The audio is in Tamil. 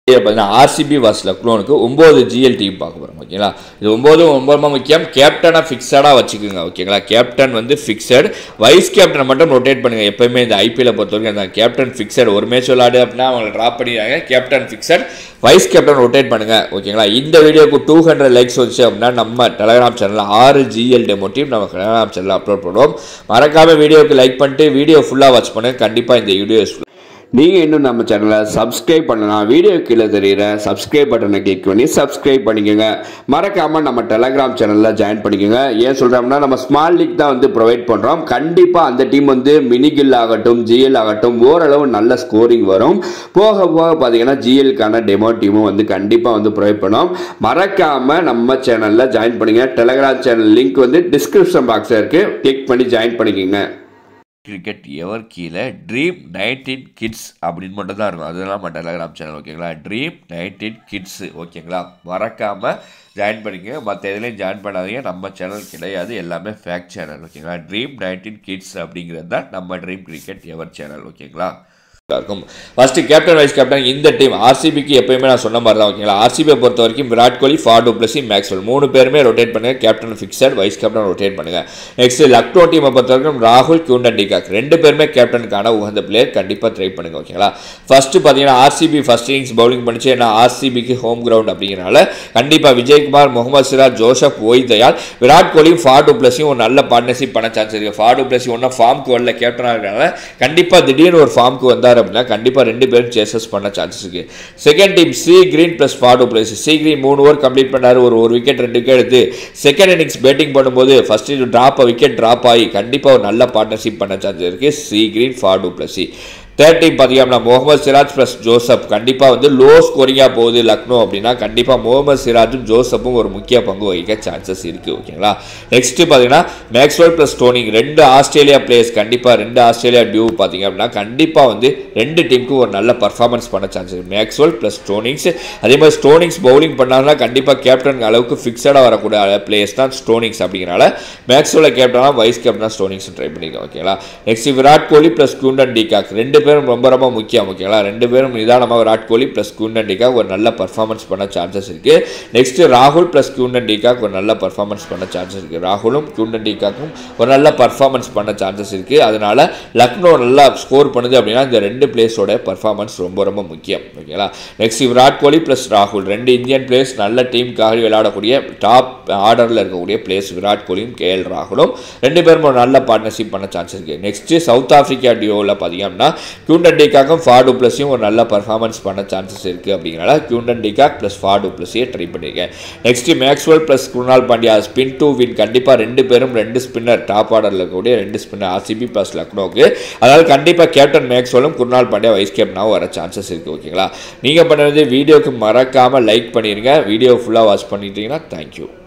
இதில் பார்த்தீங்கன்னா ஆர்சிபி வாஸ் லக்னோனுக்கு ஒம்பது ஜிஎல் டீம் பார்க்க போகிறோம் ஓகேங்களா இது ஒம்பது ரொம்ப முக்கியம் கேப்டனை ஃபிக்ஸடாக வச்சுக்கோங்க ஓகேங்களா கேப்டன் வந்து ஃபிக்ஸட் வைஸ் கேப்டனை மட்டும் ரொட்டேட் பண்ணுங்கள் எப்பயுமே இந்த ஐபிஎல்லை பொறுத்த வரைக்கும் அந்த கேப்டன் ஃபிக்ஸட் ஒரு மேட்ச் விளாடு அப்படின்னா அவங்களை ட்ராப் பண்ணிடுறாங்க captain fixed vice captain rotate பண்ணுங்கள் ஓகேங்களா இந்த வீடியோக்கு டூ ஹண்ட்ரட் லைக்ஸ் வந்துச்சு அப்படின்னா நம்ம டெலகிராம் சேனலில் ஆறு ஜிஎல் டெமோ டீம் நம்ம டெலகிராம் சேனலில் அப்லோட் பண்ணுவோம் மறக்காமல் வீடியோக்கு லைக் பண்ணிட்டு வீடியோ ஃபுல்லாக வாட்ச் பண்ணுங்கள் கண்டிப்பாக இந்த வீடியோ நீங்கள் இன்னும் நம்ம சேனலை சப்ஸ்கிரைப் பண்ணலாம் வீடியோ கீழே தெரியுற சப்ஸ்கிரைப் பட்டனை கிளிக் பண்ணி சப்ஸ்கிரைப் பண்ணிக்கோங்க மறக்காமல் நம்ம டெலகிராம் சேனலில் ஜாயின் பண்ணிக்கோங்க ஏன் சொல்கிறோம்னா நம்ம ஸ்மால் லீக் தான் வந்து ப்ரொவைட் பண்ணுறோம் கண்டிப்பாக அந்த டீம் வந்து மினிகில் ஆகட்டும் ஜிஎல் ஆகட்டும் ஓரளவு நல்ல ஸ்கோரிங் வரும் போக போக பார்த்தீங்கன்னா ஜிஎல்க்கான டெமோ டீமும் வந்து கண்டிப்பாக வந்து ப்ரொவைட் பண்ணோம் மறக்காமல் நம்ம சேனலில் ஜாயின் பண்ணுங்க டெலகிராம் சேனல் லிங்க் வந்து டிஸ்கிரிப்ஷன் பாக்ஸில் இருக்குது கிளிக் பண்ணி ஜாயின் பண்ணிக்கோங்க கிரிக்கெட் எவர் கீழே ட்ரீம் நைன்டீன் கிட்ஸ் அப்படின்னு மட்டும் தான் இருக்கும் அதெல்லாம் நம்ம டெலகிராம் சேனல் ஓகேங்களா ட்ரீம் நைன்டீன் கிட்ஸு ஓகேங்களா மறக்காமல் ஜாயின் பண்ணிக்கங்க மற்ற எதுலேயும் ஜாயின் பண்ணாதீங்க நம்ம சேனல் கிடையாது எல்லாமே ஃபேக் சேனல் ஓகேங்களா ட்ரீம் நைன்டீன் கிட்ஸ் அப்படிங்கிறது தான் நம்ம ட்ரீம் கிரிக்கெட் எவர் சேனல் ஓகேங்களா இருக்கும் ஃபர்ஸ்ட் கேப்டன் வைஸ் கேப்டன் இந்த டீம் ஆர்சிபிக்கு எப்பயுமே நான் சொன்ன மாதிரி தான் ஓகேங்களா ஆர்சிபியை பொறுத்த வரைக்கும் Virat Kohli Faf du Plessis Maxwell மூணு பேருமே ரொட்டேட் பண்ணுங்க captain fixed vice captain rotate பண்ணுங்க நெக்ஸ்ட் லக்னோ டீமை பொறுத்த வரைக்கும் ராகுல் கியூண்டன் டிகாக் ரெண்டு பேருமே கேப்டனுக்கான உகந்த பிளேயர் கண்டிப்பாக ட்ரை பண்ணுங்க ஓகேங்களா ஃபர்ஸ்ட் பார்த்தீங்கன்னா ஆர்சிபி ஃபர்ஸ்ட் இன்னிங்ஸ் பவுலிங் பண்ணிச்சு ஏன்னா ஆர்சிபிக்கு ஹோம் கிரவுண்ட் அப்படிங்கிறனால கண்டிப்பாக விஜயகுமார் முகமது சிராஜ் ஜோசப் ஓய் தயால் விராட் கோலியும் ஃபார்டு பிளஸையும் ஒரு நல்ல பார்ட்னர்ஷிப் பண்ண சான்ஸ் இருக்குது ஃபார்டு பிளஸி ஒன்றும் ஃபார்முக்கு வரல கேப்டனாக இருக்கிறனால கண்டிப்பாக திடீர்னு ஒரு ஃபார்முக்கு வந்தார் அப்படின்னா கண்டிப்பாக ரெண்டு பேரும் சேசஸ் பண்ண சான்சஸ் இருக்கு second team C Green plus Faf du Plessis C Green மூணு ஓவர் கம்ப்ளீட் பண்ணாரு ஒரு ஒரு விக்கெட் ரெண்டு விக்கெட் எடுத்து செகண்ட் இன்னிங்ஸ் பேட்டிங் பண்ணும்போது ஃபர்ஸ்ட் ட்ராப் விக்கெட் ட்ராப் ஆகி கண்டிப்பாக ஒரு நல்ல பார்ட்னர்ஷிப் பண்ண சான்ஸ் இருக்கு C Green Faf du Plessis third team பார்த்தீங்கன்னா முகமது சிராஜ் ப்ளஸ் ஜோசப் கண்டிப்பாக வந்து லோ ஸ்கோரிங்காக போகுது லக்னோ அப்படின்னா கண்டிப்பாக முகமது சிராஜும் ஜோசப்பும் ஒரு முக்கிய பங்கு வகிக்க சான்சஸ் இருக்குது ஓகேங்களா நெக்ஸ்ட் பார்த்தீங்கன்னா மேக்ஸ்வெல் ப்ளஸ் டோனிங் ரெண்டு ஆஸ்திரேலியா பிளேயர்ஸ் கண்டிப்பாக ரெண்டு ஆஸ்திரேலியா டியூ பார்த்தீங்க அப்படின்னா கண்டிப்பாக வந்து ரெண்டு டீமுக்கும் ஒரு நல்ல பர்ஃபார்மன்ஸ் பண்ண சான்சஸ் மேக்ஸ்வெல் ப்ளஸ் ஸ்டோனிங்ஸ் அதே மாதிரி ஸ்டோனிங்ஸ் பவுலிங் பண்ணாங்கன்னா கண்டிப்பாக கேப்டன் அளவுக்கு ஃபிக்ஸடாக வரக்கூடிய பிளேயர்ஸ் தான் ஸ்டோனிங்ஸ் அப்படிங்கிறனால மேக்ஸ்வெல்ல கேப்டனாக வைஸ் கேப்டனாக ஸ்டோனிங்ஸ் ட்ரை பண்ணிக்கலாம் ஓகேங்களா next Virat Kohli plus Quinton de Kock ரெண்டு பேரும் ரொம்ப ரொம்ப முக்கியம் ஓகேங்களா ரெண்டு பேரும் நிதானமாக Virat Kohli plus Quinton de Kock ஒரு நல்ல பர்ஃபார்மன்ஸ் பண்ண சான்சஸ் இருக்குது நெக்ஸ்ட் ராகுல் ப்ளஸ் குண்டன் டிகாக் ஒரு நல்ல பர்ஃபார்மன்ஸ் பண்ண சான்சஸ் இருக்குது ராகுலும் குண்டன் டிகாக்கும் ஒரு நல்ல பர்ஃபார்மன்ஸ் பண்ண சான்சஸ் இருக்குது அதனால லக்னோ நல்லா ஸ்கோர் பண்ணுது அப்படின்னா இந்த ரெண்டு பிளேஸோட பர்ஃபார்மன்ஸ் ரொம்ப ரொம்ப முக்கியம் ஓகேங்களா நெக்ஸ்ட் விராட் கோலி ப்ளஸ் ராகுல் ரெண்டு இந்தியன் பிளேயர்ஸ் நல்ல டீமுக்காக விளையாடக்கூடிய டாப் ஆர்டரில் இருக்கக்கூடிய பிளேயர்ஸ் விராட் கோலியும் கே எல் ராகுலும் ரெண்டு பேரும் ஒரு நல்ல பார்ட்னர்ஷிப் பண்ண சான்ஸ் இருக்குது நெக்ஸ்ட் சவுத் ஆஃப்ரிக்கா டியோவில் பார்த்தீங்கன்னா கியூண்டன் டிகாக்கும் ஃபார்டு ப்ளஸையும் ஒரு நல்ல பர்ஃபார்மன்ஸ் பண்ண சான்சஸ் இருக்குது அப்படிங்கிறனால கியூண்டன் டிகாக் ப்ளஸ் ஃபார்டு ப்ளஸையே ட்ரை பண்ணியிருக்கேன் next Maxwell plus Krunal Pandya spin to win கண்டிப்பாக ரெண்டு பேரும் ரெண்டு ஸ்பின்னர் டாப் ஆர்டரில் இருக்கக்கூடிய ரெண்டு ஸ்பின்னர் ஆர்சிபி ப்ளஸ் லக்னோக்கு அதாவது கண்டிப்பாக கேப்டன் மேக்ஸ்வெலும் குருணால் பாண்டியா வைஸ் கேப்டனாகவும் வர சான்சஸ் இருக்குது ஓகேங்களா நீங்கள் பண்ணுறது வீடியோக்கு மறக்காமல் லைக் பண்ணிடுங்க வீடியோ ஃபுல்லாக வாட்ச் பண்ணிட்டீங்கன்னா தேங்க்யூ